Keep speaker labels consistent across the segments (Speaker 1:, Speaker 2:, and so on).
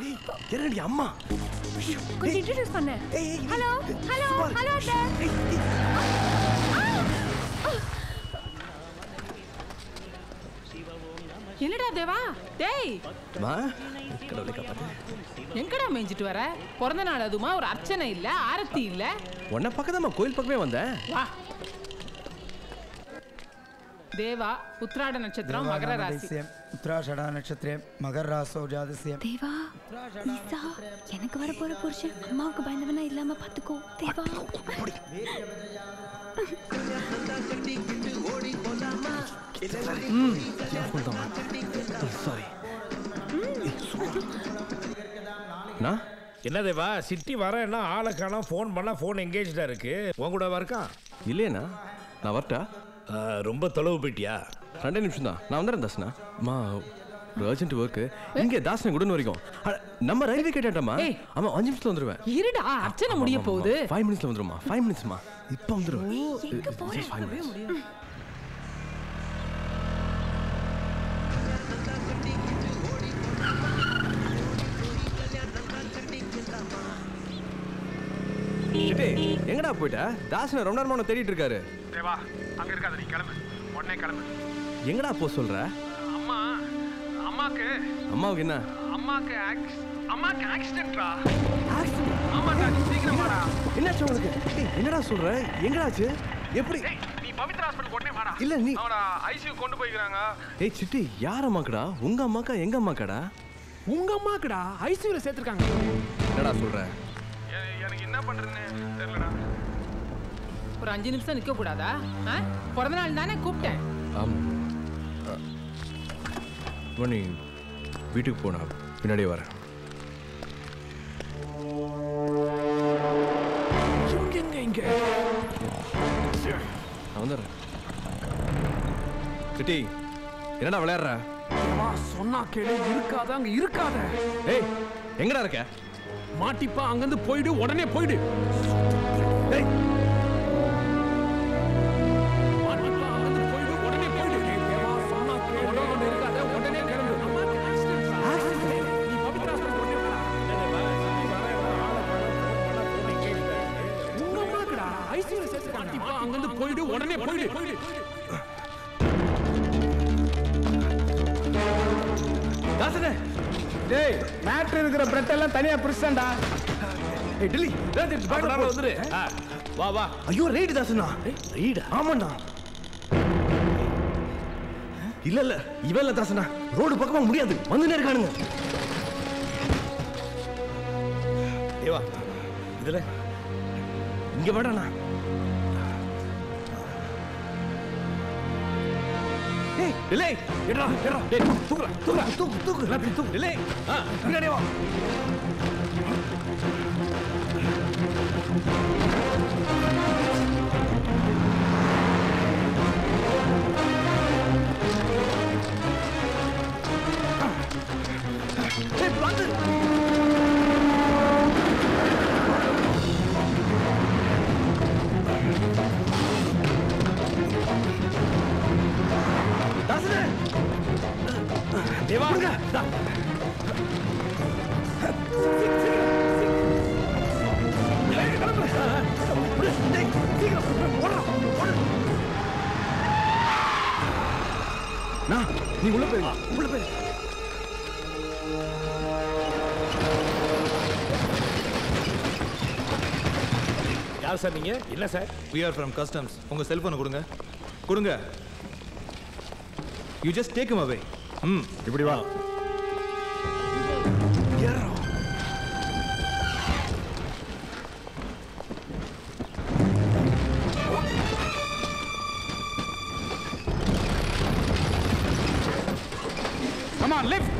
Speaker 1: ஏய் என்னடி அம்மா
Speaker 2: கொஞ்சம் இன்ட்ரடியூஸ் பண்ண
Speaker 1: ஏய், ஏய்,
Speaker 2: ஹலோ ஹலோ
Speaker 1: சுமார்.
Speaker 2: ஹலோ அத்தை
Speaker 1: ஏய், ஏய்.
Speaker 3: என்னடா தேவா டேய்
Speaker 1: அம்மா கடவுளை காப்பாத்து
Speaker 3: எங்கடா மேய்ஞ்சிட்டு வர பிறந்த நாள் அதுமா ஒரு அர்ச்சனை இல்ல ஆரத்தி இல்ல
Speaker 1: உன்னை பக்கத்தாம்மா கோயில் பக்கமே வந்தேன்
Speaker 3: வா தேவா உத்ராட நட்சத்திரம் மகர ராசி
Speaker 4: தேவானாமதேசியம், உத்ராஷடா நட்சத்திரே மகர ராசோ ஜாதசியம்
Speaker 2: தேவா ஈசா எனக்கு வர போற புருஷன் அம்மாவுக்கு பயந்தவனா இல்லாம பாத்துக்கோ தேவா
Speaker 1: சாரி நான்
Speaker 5: என்ன தேவா சிட்டி வரேன்னா ஆளை காணோம் ஃபோன் பண்ணா ஃபோன் எங்கேஜ்டா இருக்கு உன் கூட இருக்கான்
Speaker 1: இல்லையண்ணா நான் வரட்டா
Speaker 5: ஆ, ரொம்ப தொலைவு போயிட்டியா
Speaker 1: ரெண்டே நிமிஷம் தான் நான் வந்துடுறேன் தாஸ்னா அம்மா ஒரு அர்ஜென்ட் ஒர்க்கு இங்கே தாசனை குடன் வரைக்கும் அட, நம்ம ரயில்வே கேட்டாட்டம்மா
Speaker 3: ஏய்.
Speaker 1: ஆமா அஞ்சு நிமிஷத்துல வந்துருவேன்
Speaker 3: இருடா அர்ச்சனை முடிய போகுது
Speaker 1: ஃபைவ் மினிட்ஸ்ல வந்துருமா ஃபைவ் மினிட்ஸ்மா இப்போ வந்துடும்
Speaker 2: எங்க போற
Speaker 1: ஃபைவ் மினிட்ஸ் சிட்டி, எங்கடா போயிட்ட தாசனை ரொம்ப நேரமா உன்னை தேடிட்டு இருக்காரு
Speaker 6: தேவா அங்க இருக்காத நீ கிளம்பு உடனே கிளம்பு
Speaker 1: எங்கடா போ சொல்ற
Speaker 6: அம்மா அம்மாக்கு
Speaker 1: அம்மாவுக்கு என்ன
Speaker 6: அம்மாக்கு ஆக்ஸ் அம்மாக்கு ஆக்சிடென்ட்ரா ஆமாடா நீ சீக்கிரம் வாடா
Speaker 1: என்னாச்சு உங்களுக்கு ஏய், என்னடா சொல்ற எங்கடாச்சு எப்படி
Speaker 6: டேய் நீ பவித்ரா ஹாஸ்பிடல் உடனே வாடா
Speaker 1: இல்ல, நீ-
Speaker 6: அவன ஐசியூ கொண்டு போய்க்கிறாங்க
Speaker 1: ஏய் சிட்டி யார் அம்மாக்கடா உங்க அம்மாக்கா எங்க அம்மாக்காடா
Speaker 6: உங்க அம்மாக்குடா ஐசியூல சேர்த்திருக்காங்க
Speaker 1: என்னடா சொல்ற
Speaker 6: எனக்கு என்ன பண்றேன்னு தெரியலடா
Speaker 3: ஒரு அஞ்சு நிமிஷம் நிக்க கூடாதா ஆ? பிறந்த நாள் தானே கூப்பிட்டேன்
Speaker 1: ஆம் அ, மணி வீட்டுக்கு போனா பின்னாடியே வரேன்
Speaker 6: இவங்க எங்க இங்க
Speaker 1: நான் வந்துடுறேன் சிட்டி என்னடா விளையாடுற
Speaker 6: தேவா சொன்னா கேளு இருக்காத அங்க இருக்காத
Speaker 1: ஏய் எங்கடா இருக்க
Speaker 6: மாட்டிப்பா அங்கிருந்து போயிடு உடனே போயிடு
Speaker 1: ஏய்
Speaker 6: மாட்டிப்பா அங்கிருந்து போயிடு உடனே போயிடு தேவா சொன்னா கேளு உடனே இருக்காத உடனே கிளம்பு அம்மாக்கு ஆக்சிடென்ட் நீ பவித்ரா ஹாஸ்பிடல் உடனே வாடா உங்க அம்மாக்குடா ஐசியூல சேர்த்துருக்காங்க மாட்டிப்பா அங்கிருந்து போயிடு உடனே போயிடு போயிடு
Speaker 1: தாசனே
Speaker 4: டேய் மேட்ரு இருக்கிற பிரெட் எல்லாம் தனியா பிரிச்சண்டா
Speaker 1: ஏய் டில்லி
Speaker 5: அப்படினாலும் வந்துரு ஆ, வா வா
Speaker 1: ஐயோ ரைடு தாசனா
Speaker 5: ரீடா
Speaker 1: ஆமாண்டா இல்ல இல்ல இவன் இல்ல தாசனா ரோடு பக்கமா முடியாது வந்துனே இருக்கானுங்க
Speaker 5: தேவா இதுல
Speaker 1: இங்க வாடாண்ணா ஏய் இல்லை எட்ரா எட்ரா டேய் தூக்குடா தூக்குடா தூக்கு தூக்கு எல்லாத்தையும் தூக்கு இல்லை ஆ பின்னாடி வா ஏய் பாத்து தாசனே தேவா தா நீ உள்ள போயிருங்க உள்ள போயிரு
Speaker 5: யார் சார் நீங்க என்ன sir
Speaker 7: we are from customs உங்க செல்போனை கொடுங்க கொடுங்க you just take him away ம் இப்படி வா
Speaker 6: Come on, lift.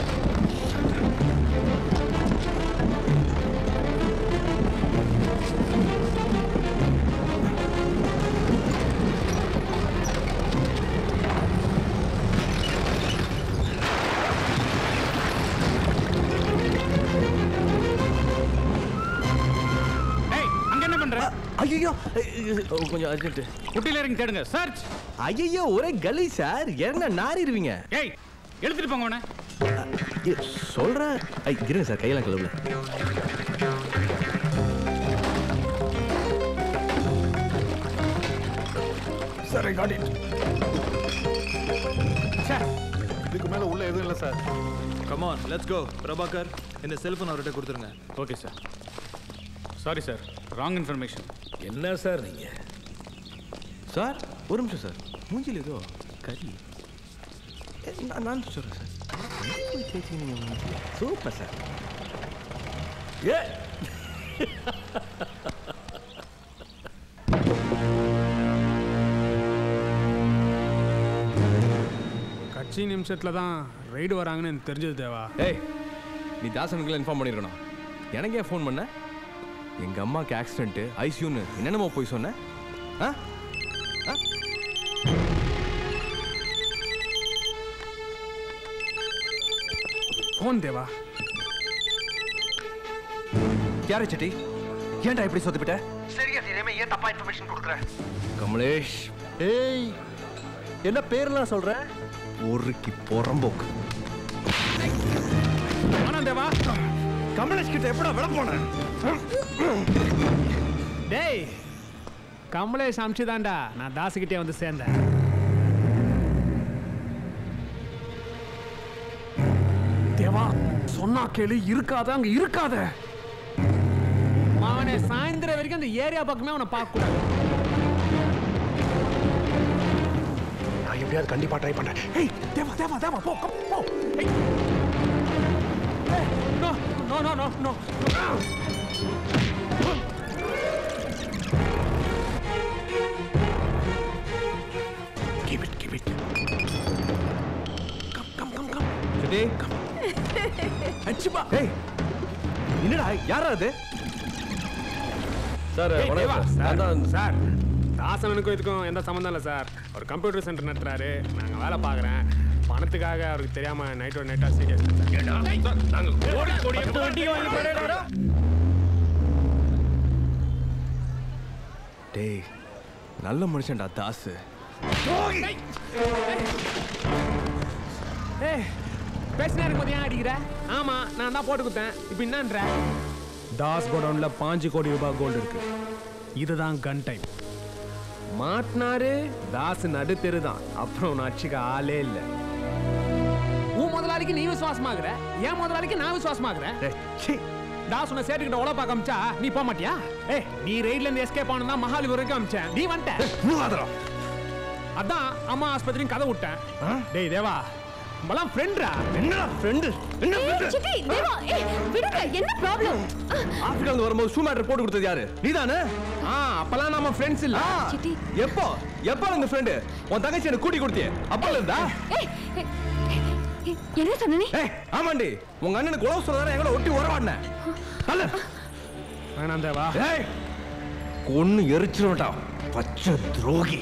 Speaker 6: ஏய் அங்க என்ன பண்ற
Speaker 1: ஐயோ கொஞ்சம் அர்ஜென்ட்
Speaker 6: குட்டில இறங்கி தேடுங்க சர்ச்
Speaker 1: ஐயோ ஒரே கலி சார் என்ன நாரிடுவீங்க
Speaker 6: ஏய் எடுத்துட்டு போங்க உன
Speaker 1: சொல்கிறேன் ஐ இருங்க சார் கையெல்லாம் கழுவுல
Speaker 4: சார் ஐ காட் இட்
Speaker 7: இதுக்கு மேல உள்ள எதுவும் இல்லை sir come on let's go Prabhakar இந்த செல்போன் அவர்கிட்ட கொடுத்துருங்க
Speaker 8: okay sir sorry sir wrong information
Speaker 5: என்ன சார் நீங்க
Speaker 1: சார் ஒரு நிமிஷம் சார் மூஞ்சில் ஏதோ கறி ஏ, நான் நான் சொல்கிறேன் சார் போய் தேய்ச்சிங்க நீங்கள் மூஞ்சில. சூப்பர் சார்
Speaker 5: ஏ
Speaker 6: கட்சி நிமிஷத்தில் தான் ரைடு வராங்கன்னு எனக்கு தெரிஞ்சது தேவா
Speaker 1: ஏய் நீ தாசனுக்குள்ள இன்ஃபார்ம் பண்ணியிருக்கணும் எனக்கு ஏன் ஃபோன் பண்ண எங்கள் அம்மாவுக்கு ஆக்சிடென்ட்டு ஐசியூன்னு என்னென்னமோ போய் சொன்னேன் ஆ ஆ?
Speaker 6: ஃபோன் தேவா
Speaker 7: யாரு செட்டி ஏன்டா இப்படி சொத்துப்பிட்ட
Speaker 1: கமலேஷ்
Speaker 7: ஏய் என்ன பேர்லாம் சொல்ற
Speaker 1: ஒருக்கி புறம்போக்கு
Speaker 6: வேணாம் தேவா
Speaker 1: கமலேஷ் கிட்ட எப்படா விட போனேன்
Speaker 6: டேய் கமலேஷ் அமிச்சுதான்டா நான் தாசுகிட்டே வந்து சேர்ந்தேன் தேவா சொன்னா கேளு இருக்காத அங்க இருக்காத அவனை சாயந்தரம் வரைக்கும் அந்த ஏரியா பக்கமே அவனை பார்க்க கூடாது
Speaker 4: நான் எப்படியாவது கண்டிப்பா ட்ரை பண்றேன் ஏய் தேவா தேவா தேவா போ come, போ ஏய்
Speaker 6: no no no no no
Speaker 4: keep it keep it come come come come
Speaker 1: Chitti
Speaker 4: அச்சுப்பா
Speaker 1: ஏய் என்னடா யாரா அது சார்
Speaker 6: ஏய்,
Speaker 1: வணக்கம்
Speaker 6: தேவா,
Speaker 1: சார். நான் தான்
Speaker 6: சார் தாசனுக்கும் இதுக்கும் எந்த சம்மந்தம் இல்லை சார் ஒரு கம்ப்யூட்டர் சென்டர் நடத்துறாரு நாங்கள் வேலை பார்க்குறேன் பணத்துக்காக அவருக்கு தெரியாம நைட்டோட நைட்டாக சீரியஸ்
Speaker 1: டேய் நல்ல மனுஷன்டா தாசு
Speaker 6: ஏய் பேசினா இருக்கும்போது ஏன் அடிக்கிற ஆமா நான் தான் போட்டு கொடுத்தேன் இப்போ என்னன்ற தாஸ் கோடவுன்ல பாஞ்சு கோடி ரூபாய் கோல்டு இருக்கு இதுதான் கன் டைம் மாட்டினாரு தாஸ் நடு தெரு தான் அப்புறம் நச்சுக்க ஆளே இல்லை உன் முதலாளிக்கு நீ விசுவாசமாகற என் முதலாளிக்கு நான் விசுவாசமாகறேன்
Speaker 1: டேய் சீ
Speaker 6: தாஸ் உன்னை சேட்டுக்கிட்ட உழப்பா காமிச்சா நீ போக மாட்டியா ஏய் நீ ரைட்ல இருந்து எஸ்கேப் ஆனதா மகாலி வரைக்கும் அமிச்சேன் நீ வந்துட்ட அதான் அம்மா ஆஸ்பத்திரியும் கதை விட்டேன் டேய் தேவா நம்மளாம் ஃப்ரெண்ட்ரா
Speaker 1: என்னடா ஃப்ரெண்டு என்ன
Speaker 2: ஏய்,
Speaker 1: ஃப்ரெண்டு
Speaker 2: சித்தி தேவா ஏய் விடுங்க என்ன ப்ராப்ளம்
Speaker 1: ஆப்பிரிக்கால இருந்து வரும்போது ஷூ மேட்டர் போட்டு கொடுத்தது யாரு நீதானே
Speaker 6: ஆ அப்பலாம் நம்ம ஃப்ரெண்ட்ஸ் இல்ல
Speaker 1: ஆ,
Speaker 2: சித்தி.
Speaker 1: எப்போ எப்போ இந்த ஃப்ரெண்டு உன் தங்கச்சி எனக்கு கூட்டி கொடுத்தியே அப்பல இருந்தா
Speaker 2: ஏய் ஏய், ஏய், என்ன சொன்ன நீ
Speaker 1: ஏய் ஆமாண்டி உங்க அண்ணனுக்கு உழவு சொல்றாரு எங்களை ஒட்டி உறவாடினேன் அல்ல
Speaker 6: வேணாம் தேவா
Speaker 1: ஏய் கொன்னு எரிச்சிருவட்டா பச்சை துரோகி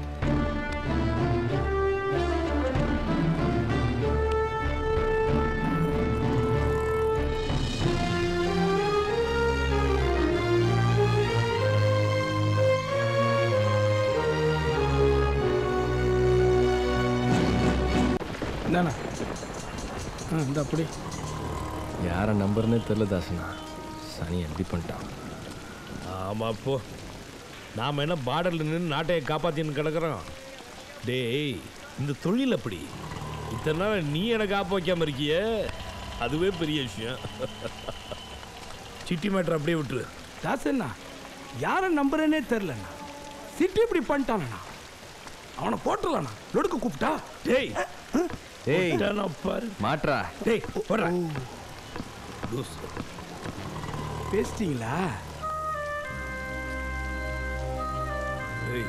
Speaker 4: என்னண்ணா ஆ இந்த அப்படி
Speaker 1: யாரை நம்பர்னே தெரியல தாசனா சனி எப்படி பண்ணிட்டான்
Speaker 5: ஆமா போ நாம என்ன பார்டர்ல நின்று நாட்டையை காப்பாத்தின்னு கிடக்குறோம் டேய் இந்த தொழில் அப்படி இத்தனை நாள் நீ எனக்கு காப்ப வைக்காம இருக்கிய அதுவே பெரிய விஷயம் சிட்டி மேட்டர் அப்படியே விட்டுரு
Speaker 4: தாசண்ணா யாரை நம்புறேனே தெரிலண்ணா சிட்டி இப்படி பண்ணிட்டானண்ணா அவனை போட்டுடலாண்ணா லொடுக்கு கூப்பிட்டா
Speaker 5: டேய்
Speaker 1: ஏய்
Speaker 5: விட்டானா பாரு
Speaker 1: மாட்றா
Speaker 5: டேய் போடுறா லூசு.
Speaker 4: பேசிட்டீங்களா
Speaker 5: ஏய்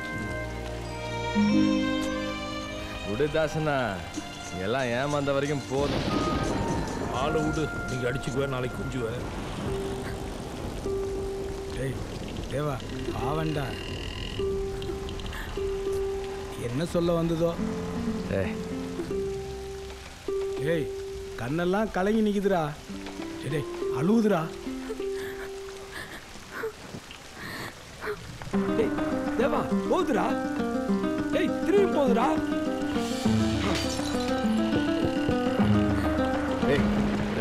Speaker 1: விடு தாசனா எல்லாம் ஏமாந்த வரைக்கும் போதும்
Speaker 5: ஆளை விடு நீங்க அடிச்சுக்குவேன் நாளைக்கு குஞ்சுவேன்
Speaker 4: டேய் தேவா பாவண்டா என்ன சொல்ல வந்ததோ
Speaker 1: ஏய்
Speaker 4: ஏய் கண்ணெல்லாம் கலங்கி நிக்குதுடா டேய், டேய் அழுவுதுடா டேய் தேவா போகுதுடா டேய் திரும்பி போகுதுடா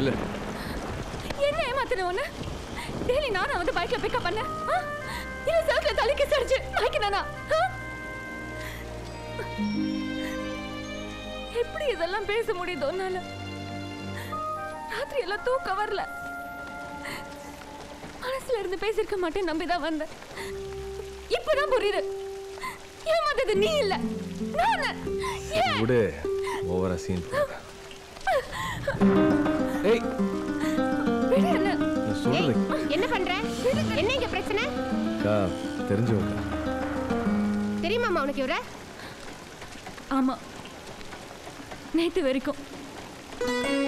Speaker 1: இல்ல
Speaker 2: என்ன ஏமாத்தின ஒண்ணு டெய்லி நானும் வந்து பைக்ல பிக்கப் பண்ண இல்ல சர்க்கிள் தலைக்கு சரிச்சு வாய்க்கினானா எப்படி இதெல்லாம் பேச முடியுது உன்னால ராத்திரி எல்லாம் தூக்கம் வரல மனசுல இருந்து பேசிருக்க மாட்டேன் நம்பிதான் வந்தேன் இப்பதான் புரியுது ஏமாத்தது நீ இல்ல நானு ஏன்
Speaker 1: விடு ஓவரா சீன் ஏய்
Speaker 2: விடு என்ன
Speaker 1: நான் சொல்றது
Speaker 9: என்ன பண்ற என்ன இங்க பிரச்சனை
Speaker 1: அக்கா தெரிஞ்சவங்க
Speaker 9: தெரியுமாமா உனக்கு இவர
Speaker 2: ஆமா நேத்து வரைக்கும்